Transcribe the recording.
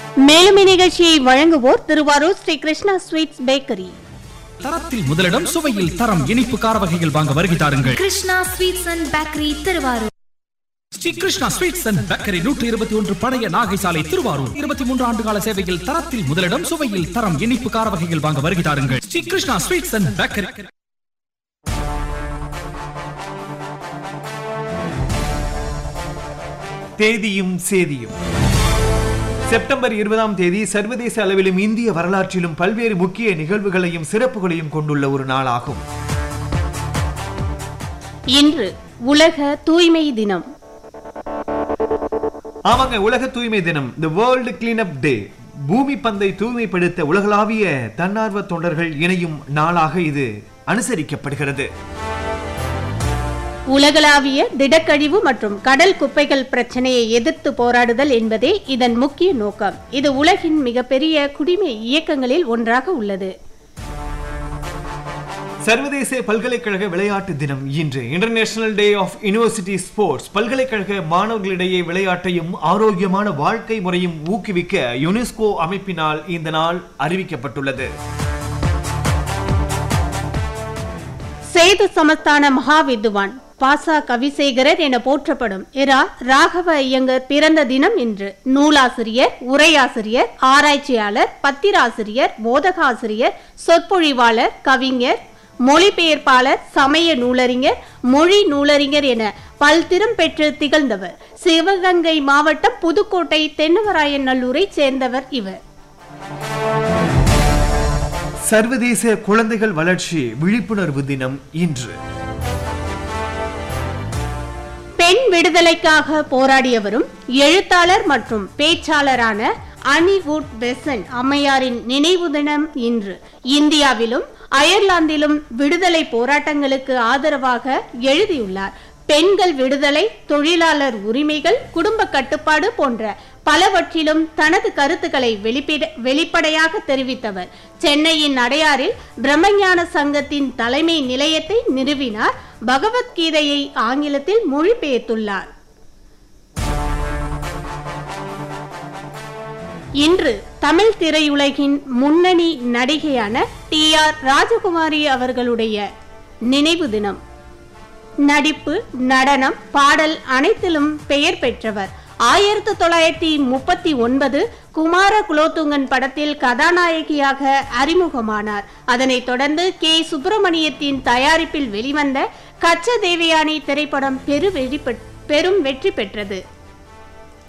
மேலும் இந்நிகழ்ச்சியை வழங்குவோர் திருவாரூர் ஸ்ரீ கிருஷ்ணா ஸ்வீட்ஸ் பேக்கரி தரத்தில் முதலிடம் சுவையில் தரம் இனிப்பு கார வகைகள் வாங்க வருகை தாருங்கள் Krishna sweets and bakery Thiruvarur Sri Krishna sweets and bakery நூற்றி இருபத்தி ஒன்று பழைய நாகை சாலை திருவாரூர் இருபத்தி மூன்று ஆண்டு கால சேவையில் தரத்தில் முதலிடம் சுவையில் தரம் இனிப்பு கார வகைகள் வாங்க வருகை தாருங்கள் Sri Krishna sweets and bakery தேதியும் சேதியும் செப்டம்பர் இருபதாம் தேதி சர்வதேச அளவிலும் இந்திய வரலாற்றிலும் பல்வேறு முக்கிய நிகழ்வுகளையும் சிறப்புகளையும் கொண்டுள்ள ஒரு நாளாகும் இன்று உலக தூய்மை தினம் ஆமாங்க உலக தூய்மை தினம் தி வேர்ல்டு கிளீனப் டே பூமி பந்தை தூய்மைப்படுத்த உலகளாவிய தன்னார்வ தொண்டர்கள் இணையும் நாளாக இது அனுசரிக்கப்படுகிறது உலகளாவிய திடக்கழிவு மற்றும் கடல் குப்பைகள் பிரச்சனையை எதிர்த்து போராடுதல் என்பதே இதன் முக்கிய நோக்கம் இது உலகின் மிகப்பெரிய குடிமை இயக்கங்களில் ஒன்றாக உள்ளது சர்வதேச பல்கலைக்கழக விளையாட்டு தினம் இன்று international day of university sports பல்கலைக்கழக மாணவர்களிடையே விளையாட்டையும் ஆரோக்கியமான வாழ்க்கை முறையும் ஊக்குவிக்க யுனெஸ்கோ அமைப்பினால் இந்த நாள் அறிவிக்கப்பட்டுள்ளது சேது சமஸ்தான மகாவித்துவான் பாசா கவிசேகரர் என போற்றப்படும் இரா ராகவ ஐயங்கர் பிறந்த தினம் இன்று நூலாசிரியர் உரையாசிரியர் ஆராய்ச்சியாளர் பத்திராசிரியர் போதகாசிரியர் சொற்பொழிவாளர் கவிஞர் மொழிபெயர்ப்பாளர் சமய நூலறிஞர் மொழி நூலறிஞர் என பல்திறம் பெற்று திகழ்ந்தவர் சிவகங்கை மாவட்டம் புதுக்கோட்டை தென்னவராயன் நல்லூரைச் சேர்ந்தவர் இவர் சர்வதேச குழந்தைகள் வளர்ச்சி விழிப்புணர்வு தினம் இன்று பெண் விடுதலைக்காக போராடியவரும் எழுத்தாளர் மற்றும் பேச்சாளரான அனி வுட் பெசன் அம்மையாரின் நினைவு தினம் இன்று இந்தியாவிலும் அயர்லாந்திலும் விடுதலை போராட்டங்களுக்கு ஆதரவாக எழுதியுள்ளார் பெண்கள் விடுதலை தொழிலாளர் உரிமைகள் குடும்ப கட்டுப்பாடு போன்ற பலவற்றிலும் தனது கருத்துக்களை வெளிப்பிட வெளிப்படையாக தெரிவித்தவர் சென்னையின் அடையாறில் பிரம்மஞான சங்கத்தின் தலைமை நிலையத்தை நிறுவினார் பகவத்கீதையை ஆங்கிலத்தில் மொழிபெயர்த்துள்ளார் இன்று தமிழ் திரையுலகின் முன்னணி நடிகையான டி ஆர் ராஜகுமாரி அவர்களுடைய நினைவு தினம் நடிப்பு நடனம் பாடல் அனைத்திலும் பெயர் பெற்றவர் ஆயிரத்து தொள்ளாயிரத்தி முப்பத்தி ஒன்பது குமார குலோத்துங்கன் படத்தில் கதாநாயகியாக அறிமுகமானார் அதனைத் தொடர்ந்து கே சுப்பிரமணியத்தின் தயாரிப்பில் வெளிவந்த கச்ச தேவயானி திரைப்படம் பெரு வெற்றி பெற்- பெரும் வெற்றி பெற்றது